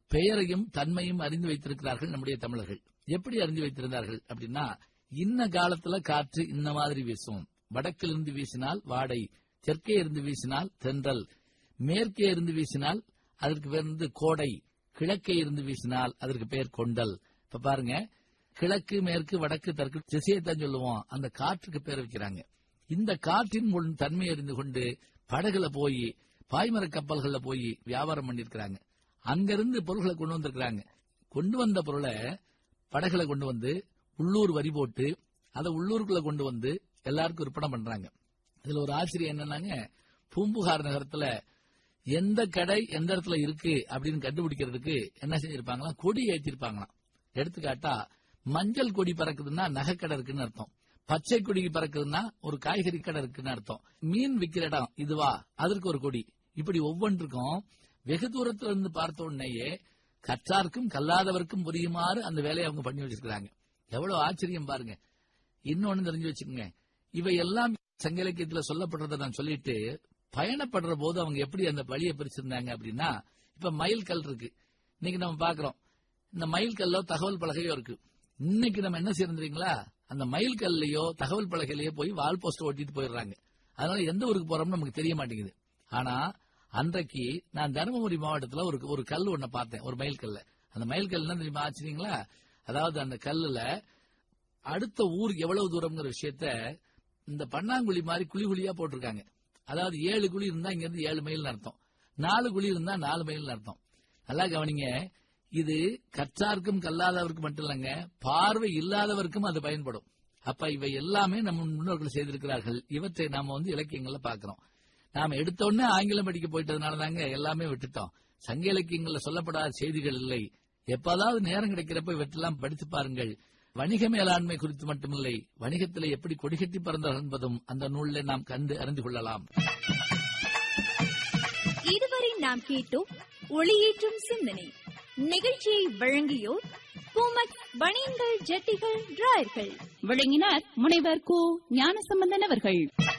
பெயரையும் தன்மையும் அறிந்து வைத்திருக்கிறார்கள் நம்முடைய தமிழர்கள் எப்படி அறிந்து வைத்திருந்தார்கள் அப்படின்னா இன்ன காலத்துல காற்று இந்த மாதிரி வீசும் வடக்கிலிருந்து வீசினால் வாடை தெற்கே இருந்து வீசினால் தென்றல் மேற்கே இருந்து வீசினால் அதற்கு பேர் வந்து கோடை கிழக்கே இருந்து வீசினால் அதற்கு பேர் கொண்டல் இப்ப பாருங்க கிழக்கு மேற்கு வடக்கு தெற்கு திசையை தான் சொல்லுவோம் அந்த காற்றுக்கு பேர் வைக்கிறாங்க இந்த காற்றின் முன் தன்மை அறிந்து கொண்டு படகுல போய் பாய்மர கப்பல்கள்ல போய் வியாபாரம் பண்ணிருக்கிறாங்க அங்கிருந்து பொருள்களை கொண்டு வந்திருக்கிறாங்க கொண்டு வந்த பொருளை படகுல கொண்டு வந்து உள்ளூர் வரி போட்டு அதை உள்ளூருக்குள்ள கொண்டு வந்து எல்லாருக்கும் விற்பனை பண்றாங்க இதுல ஒரு ஆச்சரியம் என்னன்னாங்க பூம்புகார் நகரத்துல எந்த கடை எந்த இடத்துல இருக்கு அப்படின்னு கண்டுபிடிக்கிறதுக்கு என்ன செஞ்சிருப்பாங்களாம் கொடி ஏற்றிருப்பாங்களாம் எடுத்துக்காட்டா மஞ்சள் கொடி பறக்குதுன்னா நகைக்கடை இருக்குன்னு அர்த்தம் பச்சை கொடி பறக்குதுன்னா ஒரு காய்கறி கடை இருக்குன்னு அர்த்தம் மீன் விக்கிற இடம் இதுவா அதற்கு ஒரு கொடி இப்படி ஒவ்வொன்றுக்கும் வெகு தூரத்துல இருந்து பார்த்த உடனேயே கற்றார்க்கும் கல்லாதவர்க்கும் புரியுமாறு அந்த வேலையை அவங்க பண்ணி வச்சிருக்காங்க எவ்வளவு ஆச்சரியம் பாருங்க இன்னொன்னு தெரிஞ்சு வச்சுக்கோங்க இவை எல்லாம் சங்க இலக்கியத்துல சொல்லப்படுறத நான் சொல்லிட்டு பயணப்படுற போது அவங்க எப்படி அந்த வழியை பிரிச்சிருந்தாங்க அப்படின்னா இப்ப மயில் கல் இருக்கு இன்னைக்கு நம்ம பாக்குறோம் இந்த மயில் கல்லோ தகவல் பலகையோ இருக்கு இன்னைக்கு நம்ம என்ன செய்யறீங்களா அந்த மயில் கல்லையோ தகவல் பலகையிலயோ போய் வால் போஸ்ட் ஓட்டிட்டு போயிடுறாங்க அதனால எந்த ஊருக்கு போறோம்னு நமக்கு தெரிய மாட்டேங்குது ஆனா அன்றைக்கு நான் தருமபுரி மாவட்டத்துல ஒரு ஒரு கல் ஒண்ண பார்த்தேன் ஒரு மயில் கல்ல அந்த மயில் கல் என்ன தெரியுமா ஆச்சுங்களா அதாவது அந்த கல்லுல அடுத்த ஊர் எவ்வளவு தூரம்ங்கிற விஷயத்த இந்த பன்னாங்குழி மாதிரி குழி குழியா போட்டிருக்காங்க அதாவது ஏழு குழி இருந்தா இங்க இருந்து ஏழு மைல் அர்த்தம் நாலு குழி இருந்தா நாலு மைல் அர்த்தம் நல்லா கவனிங்க இது கற்றார்க்கும் கல்லாதவருக்கும் மட்டும் இல்லைங்க பார்வை இல்லாதவருக்கும் அது பயன்படும் அப்ப இவை எல்லாமே நம்ம முன்னோர்கள் செய்திருக்கிறார்கள் இவற்றை நாம வந்து இலக்கியங்கள்ல பாக்குறோம் நாம எடுத்த உடனே ஆங்கிலம் படிக்க போயிட்டதுனால தாங்க எல்லாமே விட்டுட்டோம் சங்க இலக்கியங்கள்ல சொல்லப்படாத செய்திகள் இல்லை எப்போதாவது நேரம் கிடைக்கிறப்ப இவற்றெல்லாம் படித்து பாருங்கள் வணிக மேலாண்மை குறித்து மட்டுமில்லை வணிகத்திலே எப்படி கொடிகட்டி பறந்தார்கள் என்பதும் அந்த நூலில் நாம் கண்டு அறிந்து கொள்ளலாம் இதுவரை நாம் கேட்டோம் ஒளியேற்றும் சிந்தனை நிகழ்ச்சியை வழங்கியோர் பூமக் பனியன்கள் ஜட்டிகள் டிராயர்கள் வழங்கினார் முனைவர் கு ஞானசம்பந்தன் அவர்கள்